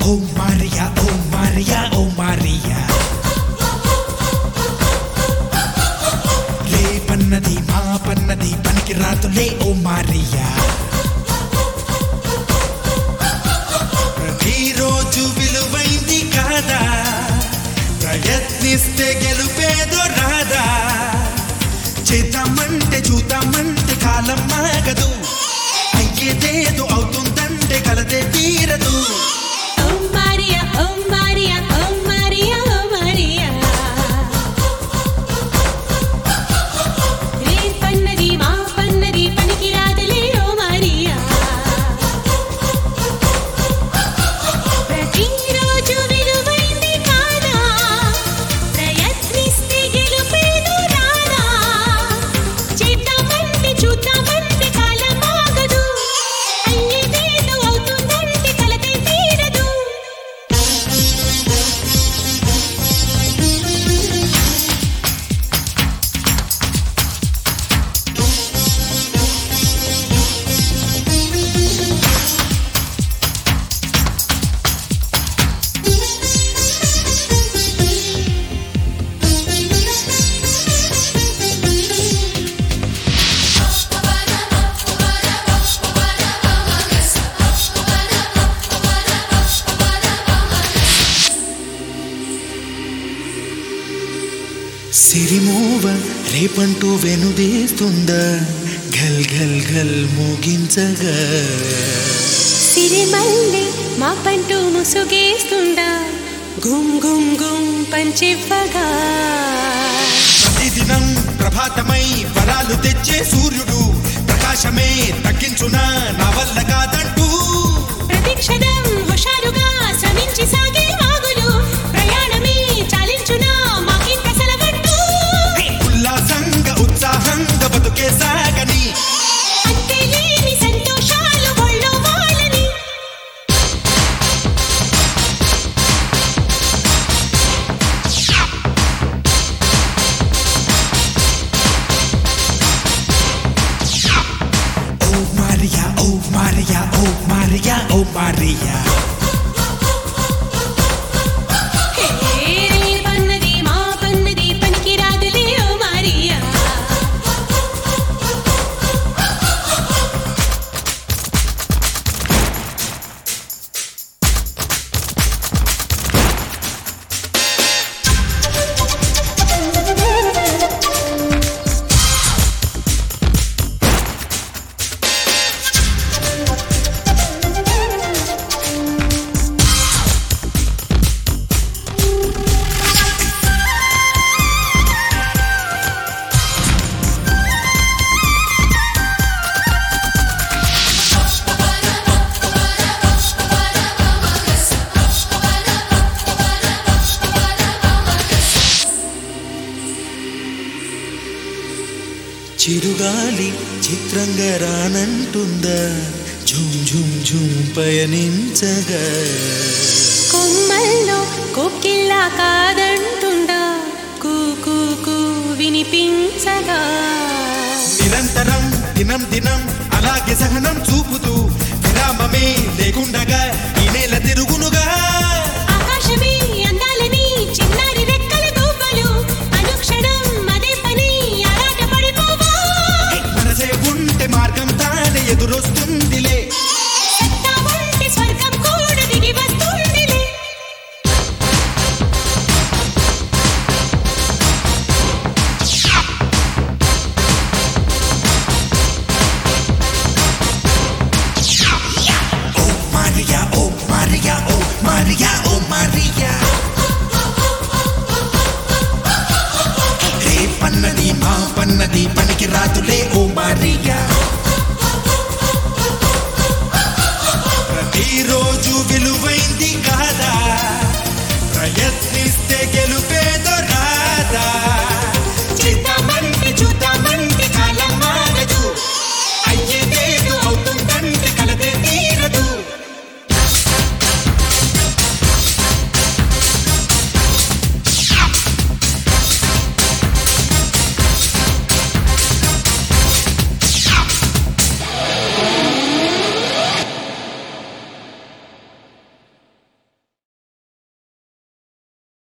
ఓ Maria ఓ Maria ఓ Maria రేపన్నది మా పన్నది పనికి రాతులే ఓ మారియా ప్రతిరోజు విలువైంది కాదా ప్రయత్నిస్తే గెలుపేదో రాదా చేద్దామంటే చూద్దామంటే కాలం మాగదు అయ్యేదేదో అవుతుందంటే కలదే తీరదు ఓ మారియా ఓ మారియా ఓ మారియా ఓ మారియా రే పన్నది మా పన్నది పనికి రాదులే ఓ మారియా ప్రతిరోజు విలువైంది కాదా ప్రయత్నిస్తే గెలుపేదు రాదా చేద్దామంటే చూద్దామంటే కాలం ఆగదు అయ్యేదేదో అవుతుందంటే కలతే తీరదు సిరిమూవ రేపంటూ వెనుదీస్తుందా ఘల్ ఘల్ ఘల్ మోగించగా సిరిమల్లి మా పంటూ ముసుగేస్తుండా గుమ్ గుమ్ గుమ్ పంచివ్వగా ప్రతిదినం ప్రభాతమై వరాలు తెచ్చే సూర్యుడు ప్రకాశమే తగ్గించునా నా వల్ల కాదంటూ ప్రతిక్షణం హుషారుగా శ్రమించి సాగే వాగులు ప్రయాణమే చాలించునా మాకింత సెలవంటూ ఉల్లాసంగా ఉత్సాహంగా బతుకే సాగని అంతే లేని సంతోషాలు ఒళ్ళో వాళ్ళని ఓ మారియా ఓ మారియా ఓ మారియా ఓ మారియా హే రే పన్నది మా పన్నది పనికి రాదులే ఓ మారియా చిరుగాలి చిత్రంగా రానంటుందా ఝుమ్ ఝుమ్ ఝుమ్ పయనించగా కొమ్మల్లో కోకిల్లా కాదంటుండా కూ కూ కూ వినిపించగా నిరంతరం దినం దినం అలాగే సహనం చూపుతూ